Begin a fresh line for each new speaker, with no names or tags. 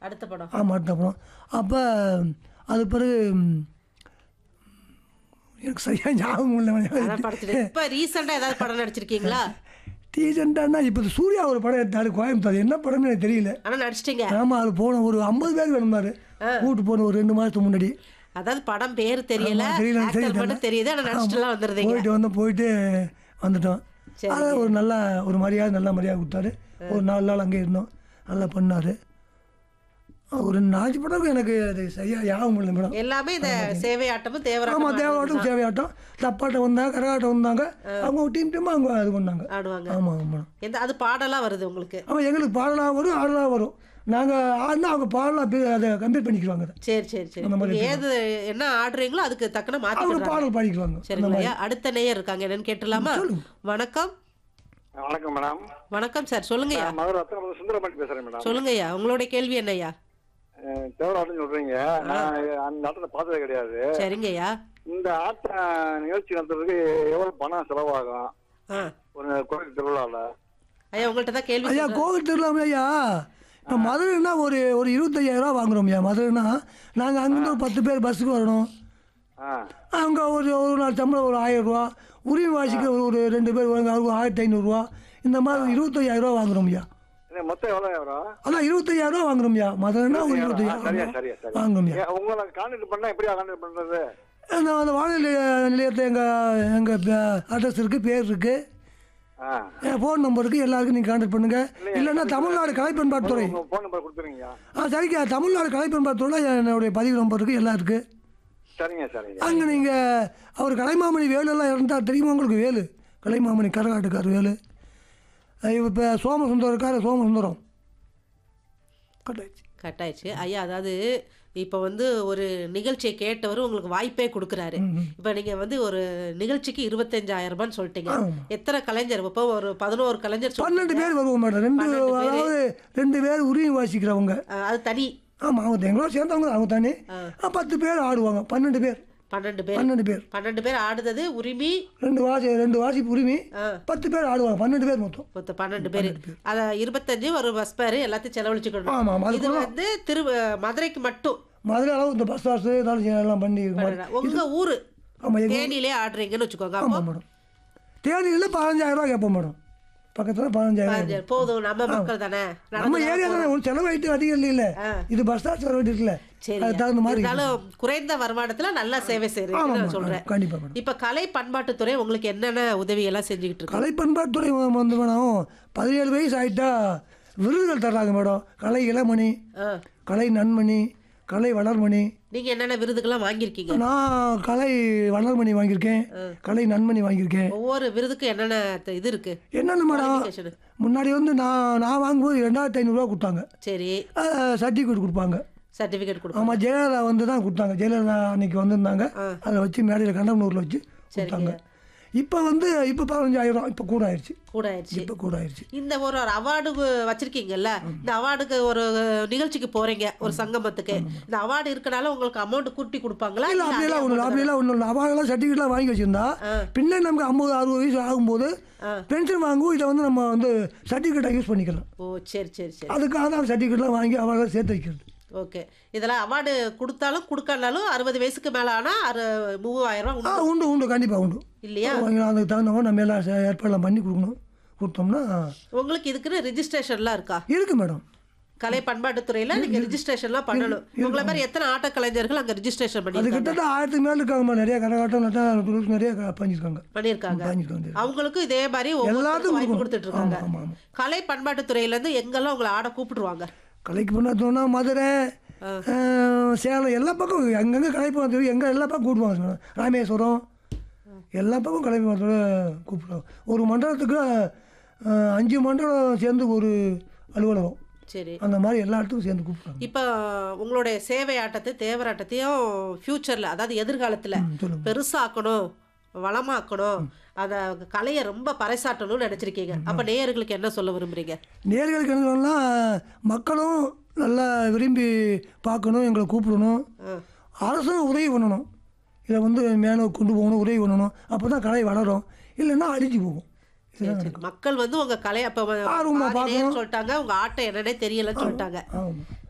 அடுத்த படம்
ஆமாம் அடுத்த படம் அப்போ அது பிறகு ம், எனக்கு சரியாக ஞாபகம் இல்லை
அதான் படத்துல இப்ப ரீசெண்டா ஏதாவது படம் நடிச்சிருக்கீங்களா
டீசெண்டானா இப்போ சூர்யா ஒரு படம் எடுத்தாரு கோயம்புத்தூர் அது என்ன படம்னு எனக்கு தெரியல
ஆனா நடிச்சிட்டீங்க
ஆமாம் அது போன ஒரு ஐம்பது பேர் வேணுமாரு கூட்டு போன ஒரு ரெண்டு மாதத்துக்கு முன்னாடி
அதாவது படம் பேர் தெரியல
ஆமா, தெரியல,
ஆக்டர்
தெரியல.
மட்டும் தெரியுது ஆனா நடிச்சிட்டுலாம் வந்துருந்தீங்க
போயிட்டு வந்து போயிட்டு வந்துட்டோம்
சரி.
அது ஒரு நல்ல ஒரு மரியாதை நல்ல மரியாதை கொடுத்தாரு ஒரு நாலு நாள் அங்கே இருந்தோம் நல்லா பண்ணார் ஒரு நாலு படம் எனக்கு அது சரியாக ஞாபகம் இல்லை மேடம்
எல்லாமே இந்த சேவையாட்டமும் தேவராட்டமும்
ஆமாம் தேவாட்டம் சேவையாட்டம் தப்பாட்டம் வந்தாங்க கரகாட்டம் வந்தாங்க அவங்க டீம் டீமாக அவங்க இது பண்ணாங்க
ஆடுவாங்க
ஆமாம் ஆமாம்
எந்த அது பாடலா வருது உங்களுக்கு
ஆமாம் எங்களுக்கு பாடலாம் வரும் ஆடலாம் வரும் நாங்கள் ஆடினா அவங்க பாடலாம் பே- அதை கம்பேர் பண்ணிக்குவாங்க அதை
சரி சரி சரி நீங்க ஏது என்ன ஆடுறீங்களோ அதுக்கு தக்கன
அவங்க
மாத்திக்கிறாங்க
பாடல் பாடிக்குவாங்க
சரிங்களா அடுத்த நேயர் இருக்காங்க என்னன்னு கேட்டுலாமா வணக்கம்
வணக்கம் மேடம்
வணக்கம் சார் சொல்லுங்கய்யா
நான் மதுரை ரத்தனம் சுந்தரமணி பேசுறேன் மேடம்
சொல்லுங்கய்யா உங்களுடைய கேள்வி என்னய்யா
அஹ் தேவராட்டம் சொல்றீங்க நான் அந்த ஆட்டத்தை பார்த்ததே கிடையாது
சரிங்கய்யா
இந்த ஆட்ட நிகழ்ச்சி நடத்துறதுக்கு எவ்வளவு பணம் செலவாகும்
ஆ
ஒரு கோயில் திருவிழாவில்
ஐயா உங்கள்கிட்ட தான் கேள்வி
ஐயா
சொல்றேன்.
கோவில் திருவிழா ஐயா இப்போ மதுரைன்னா ஒரு ஒரு இருபத்தையாயிரம் ரூபா வாங்குறோம் ஐயா மதுரைனா நாங்கள் அங்கேருந்து ஒரு பத்து பேர் பஸ்ஸுக்கு வரணும்
ஆ
அங்கே ஒரு ஒரு நாள் சம்பளம் ஒரு ஆயிரம் ரூபா உரிமை வாசிக்க ஒரு ஒரு ரெண்டு பேர் வருவாங்க அவருக்கு ஆயிரத்தி ஐநூறுரூவா இந்த மாதிரி இருபத்தையாயிரம் ரூபா வாங்குறோம் ஐயா
இது மொத்தம் எவ்வளோ வரும்
அதான் இருபத்தையாயிரம் ரூபா வாங்குறோம் ஐயா மதுரைனா ஒரு
சரியா
இருபத்தையாயிரம்
சரியா சரி
வாங்குறோம் ஐயா
ஏன் உங்களை கான்டாக்ட் பண்ணா எப்படியா கான்டாக்ட் பண்றது
அந்த அந்த வானிலை நிலையத்தை எங்கள் எங்கள் அட்ரஸ் இருக்குது பேர் இருக்குது
ஆ
ஃபோன் நம்பர் இருக்குது எல்லாருக்கும் நீங்கள் கான்டாக்ட் பண்ணுங்கள் இல்லைன்னா தமிழ்நாடு கலை பண்பாட்டுத்துறை
உங்க ஃபோன் நம்பர் கொடுத்துருங்க
ஆ சரிங்க தமிழ்நாடு கலை பண்பாட்டுத்துறை என்னுடைய பதிவு நம்பர் இருக்குது எல்லாம் இருக்குது
சரிங்க சரிங்க
அங்கே நீங்கள் அவர் கலைமாமணி வேலுலாம் இருந்தால் தெரியுமா உங்களுக்கு வேலு கலைமாமணி கரகாட்டுக்கார் வேலு இப்போ சோமசுந்தரம் இருக்கார் சோமசுந்தரம் கட்டாச்சு
கட்டாயிடுச்சு ஐயா அதாவது இப்போ வந்து ஒரு நிகழ்ச்சியை கேட்டவர் உங்களுக்கு வாய்ப்பே கொடுக்குறாரு இப்போ நீங்கள் வந்து ஒரு நிகழ்ச்சிக்கு இருபத்தஞ்சாயிரம் ரூபான்னு சொல்லிட்டீங்க எத்தனை கலைஞர் இப்போ ஒரு பதினோரு கலைஞர் சொல்லிட்டீங்க.
பன்னெண்டு பேர் வருவோம் மேடம் ரெண்டு
பன்னெண்டு பேரு.
அதாவது ரெண்டு பேர் உரிமை வாசிக்கிறவங்க
அஹ், அது தனி
ஆமாம் அவங்க எங்களோட சேர்ந்தவங்க தான், அவங்க தானே ஆ, பத்து பேர் ஆடுவாங்க பன்னெண்டு பேர்
பன்னெண்டு பேர்
பன்னெண்டு பேர்
பன்னெண்டு பேர் ஆடுறது உரிமை
ரெண்டு வாசி ரெண்டு வாசிப்பு உரிமை
ஆ.
பத்து பேர் ஆடுவாங்க பன்னெண்டு பேர் மொத்தம்
மொத்தம் பன்னெண்டு பேர் அத இருபத்தஞ்சு ஒரு பஸ் பேர் எல்லாத்தையும் செலவழிச்சுக்கணும்
ஆமாம், ஆமாம்.
இது வந்து திரு மதுரைக்கு மட்டும்
மதுரை அளவு இந்த பஸ் ஸ்டார்ஸ் ஏதாவது எல்லாம் பண்ணி இது மாதிரி
உங்க ஊரு
ஆமாம் எங்கள்
தேனியிலே ஆடுறீங்கன்னு வச்சுக்கோங்க அப்போ
ஆமாம் மேடம் தேனியில் பதினஞ்சாயிரம் ரூபா கேட்போம் மேடம் பக்கத்தில் பதினஞ்சாயிரம்
பாருங்க, போதும் நம்ம மக்கள் தானே
நம்ம ஏரியா தானே ஒரு செலவாயிட்டு அதிகம் இல்லை இது பஸ் ஸ்டாப் செலவாயிட்டு இருக்குல்ல
சரி
அது தகுந்த மாதிரி
இருந்தாலும் குறைந்த வருமானத்துல நல்லா சேவை செய்யறீங்கன்னு நான் சொல்றேன்
கண்டிப்பாக மேடம்
இப்ப கலை பண்பாட்டுத்துறை உங்களுக்கு என்னென்ன உதவி எல்லாம் செஞ்சுக்கிட்டு இருக்கு
கலை பண்பாட்டுத்துறை வந்து மேடம் பதினேழு வயசு ஆகிட்டா விருதுகள் தர்றாங்க மேடம் கலை இளமணி
ஆ.
கலை நன்மணி கலை வளர்மணி
நீங்க என்னென்ன விருதுகள்லாம் வாங்கியிருக்கீங்க
நான் கலை வளர்மணி வாங்கியிருக்கேன் கலை நன்மணி வாங்கியிருக்கேன்
ஒவ்வொரு விருதுக்கும் என்னென்ன த- இது இருக்கு
என்னென்ன மேடம்
Qualification. முன்னாடி
முன்னாடி வந்து நான் நான் வாங்கும்போது ரெண்டாயிரத்தி ஐநூறுரூவா கொடுத்தாங்க
சரி
சர்டிஃபிகேட் கொடுப்பாங்க
சர்டிபிகேட் கொடுக்கும்
ஆமாம் ஜெயலலிதா வந்து தான் கொடுத்தாங்க ஜெயலலிதா அன்னைக்கு வந்திருந்தாங்க அதை வச்சு மேடையில் கண்டமனூரில் வச்சு கொடுத்தாங்க இப்போ வந்து இப்போ பதினஞ்சாயிரம் இப்போ கூட ஆயிடுச்சு
கூட ஆயிடுச்சு
இப்போ கூட ஆயிடுச்சு
இந்த ஒரு ஒரு அவார்டு வச்சிருக்கீங்கல்ல இந்த அவார்டுக்கு ஒரு நிகழ்ச்சிக்கு போறீங்க ஒரு சங்கமத்துக்கு இந்த அவார்டு இருக்கனால உங்களுக்கு அமௌண்ட் கூட்டி கொடுப்பாங்களா
இல்லை
இல்ல
அப்படியெல்லாம்
அதே
ஒன்றும் இல்லை அப்படியெல்லாம் ஒன்றும் இல்லை அவார்டெல்லாம் சர்டிஃபிகேட்லாம் வாங்கி வச்சுருந்தா பின்னாடி நமக்கு ஐம்பது அறுபது வயசு ஆகும்போது பென்ஷன் வாங்குவோம் இதை வந்து நம்ம வந்து சர்டிஃபிகேட்டாக யூஸ் பண்ணிக்கலாம்
ஓ சரி சரி சரி
அதுக்காக தான் சர்டிஃபிகேட்லாம் வாங்கி அவார்டெல்லாம் சேர்த்து வைக்கிறது
ஓகே இதெல்லாம் அவார்டு கொடுத்தாலும் கொடுக்கலனாலும் அறுபது வயசுக்கு மேல ஆனா அறு மூவாயிரம் ரூபாய்
ஆ
உண்டு.
உண்டு உண்டு கண்டிப்பாக உண்டு
இல்லையா
வாங்கலாம் அதுக்கு தகுந்த மாதிரி நம்ம எல்லாம் சே- ஏற்பாடெல்லாம் பண்ணி கொடுக்கணும் கொடுத்தோம்னா
உங்களுக்கு இதுக்குன்னு ரிஜிஸ்ட்ரேஷன்லாம் இருக்கா
இருக்கு மேடம்
கலை பண்பாட்டுத்துறையில நீங்க ரிஜிஸ்ட்ரேஷன்லாம் பண்ணணும் உங்களை மாதிரி எத்தனை ஆட்ட கலைஞர்கள் அங்க ரிஜிஸ்ட்ரேஷன்
அது
பண்ணி
கிட்டத்தட்ட ஆயிரத்துக்கு மேலே இருக்காங்கம்மா நிறைய கரகாட்டம் நட்டம் குரூப்ஸ் நிறைய க- பண்ணியிருக்காங்க
பண்ணியிருக்காங்க
பண்ணியிருக்காங்க
அவங்களுக்கும் இதே மாதிரி ஒவ்வொருத்தருக்கும்
எல்லாத்துக்கும்
வாய்ப்பு
கொடுக்கணும்.
கொடுத்துட்டு இருக்காங்க
ஆமா, ஆமா, ஆமா.
கலை பண்பாட்டுத்துறையில இருந்து எங்கெல்லாம் உங்களை ஆட கூப்பிட்டுருவாங்க
கலைக்கு பண்ணோம்னா மதுரை அஹ், சேலம் எல்லா பக்கம் எங்கெங்கே கலை பண்ண எங்கே எல்லா பக்கம் கூப்பிடுவாங்க மேடம். ராமேஸ்வரம் எல்லா பக்கம் கலை பண்ண கூப்பிடுவாங்க ஒரு மண்டலத்துக்கு அஹ், அஞ்சு மண்டலம் சேர்ந்து ஒரு அலுவலகம்
சரி
அந்த மாதிரி எல்லா இடத்துக்கும் சேர்ந்து கூப்பிடுவாங்க
இப்போ உங்களுடைய சேவை ஆட்டத்தை தேவராட்டத்தையும் ஃப்யூச்சரில் அதாவது எதிர்காலத்தில்
சொல்லுங்க.
பெருசாக்கணும் வளமாக்கணும் அதை கலையை ரொம்ப பறைசாட்டணும்னு நினச்சிருக்கீங்க அப்போ நேயர்களுக்கு என்ன சொல்ல விரும்புறீங்க
நேர்களுக்கு என்ன சொல்லணும்னா மக்களும் நல்லா விரும்பி பார்க்கணும் எங்களை கூப்பிடணும் அரசும் உதவி பண்ணணும் இதை வந்து மேலே கொண்டு போகணும் உதவி பண்ணணும் அப்போ தான் கலை வளரும் இல்லைன்னா அழிஞ்சு போகும்
சரி, சரி. மக்கள் வந்து உங்க கலை அப்போ
ஆர்வமா பார்க்கணும்.
சொல்லிட்டாங்க உங்க ஆட்டம் என்னன்னே தெரியலன்னு சொல்லிட்டாங்க
ஆமாம்